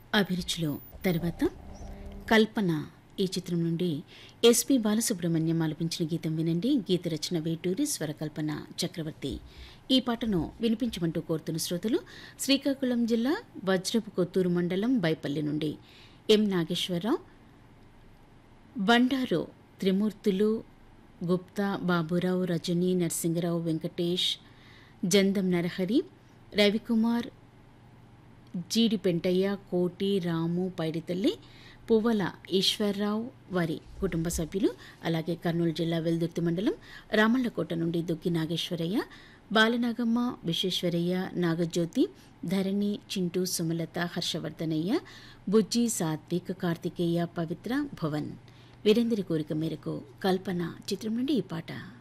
అభిరుచిలో తర్వాత కల్పన ఈ చిత్రం నుండి ఎస్పి బాలసుబ్రహ్మణ్యం ఆలపించిన గీతం వినండి గీత రచన వేటూరి స్వరకల్పన చక్రవర్తి ఈ పాటను వినిపించమంటూ కోరుతున్న శ్రోతలు శ్రీకాకుళం జిల్లా వజ్రపు కొత్తూరు మండలం బైపల్లి నుండి ఎం నాగేశ్వరరావు బండారు త్రిమూర్తులు గుప్తా బాబురావు రజని నరసింగరావు వెంకటేష్ జందం నరహరి రవికుమార్ జీడి పెంటయ్య కోటి రాము పైడితల్లి పువ్వల ఈశ్వర్రావు వారి కుటుంబ సభ్యులు అలాగే కర్నూలు జిల్లా వెల్దుర్తి మండలం రామళ్ళకోట నుండి దుగ్గి నాగేశ్వరయ్య బాలనాగమ్మ విశ్వేశ్వరయ్య నాగజ్యోతి ధరణి చింటూ సుమలత హర్షవర్ధనయ్య బుజ్జి సాత్విక్ కార్తికేయ పవిత్ర భువన్ వీరందరి కోరిక మేరకు కల్పన చిత్రం నుండి ఈ పాట